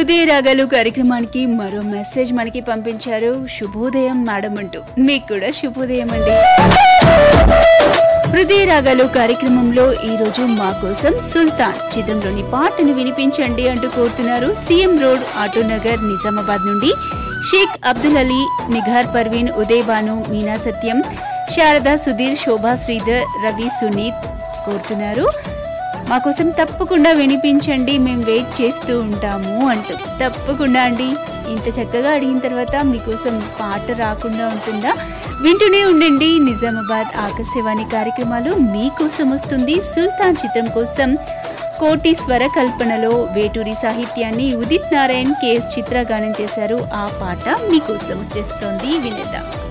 హృదయ రాగాలు కార్యక్రమానికి మరో మెసేజ్ మనకి పంపించారు శుభోదయం మేడం అంటూ మీకు కూడా శుభోదయం అండి హృదయ రాగాలు కార్యక్రమంలో ఈ రోజు మా కోసం సుల్తాన్ చిత్రంలోని పాటను వినిపించండి అంటూ కోరుతున్నారు సీఎం రోడ్ ఆటోనగర్ నిజామాబాద్ నుండి షేక్ అబ్దుల్ అలీ నిఘార్ పర్వీన్ ఉదయ్ బాను మీనా సత్యం శారద సుధీర్ శోభా శ్రీధర్ రవి సునీత్ కోరుతున్నారు మా కోసం తప్పకుండా వినిపించండి మేము వెయిట్ చేస్తూ ఉంటాము అంటూ తప్పకుండా అండి ఇంత చక్కగా అడిగిన తర్వాత మీకోసం పాట రాకుండా ఉంటుందా వింటూనే ఉండండి నిజామాబాద్ ఆకాశవాణి కార్యక్రమాలు మీకోసం వస్తుంది సుల్తాన్ చిత్రం కోసం కోటి స్వర కల్పనలో వేటూరి సాహిత్యాన్ని ఉదిత్ నారాయణ్ కేఎస్ చిత్ర గానం చేశారు ఆ పాట మీకోసం వచ్చేస్తోంది వినేద్దాం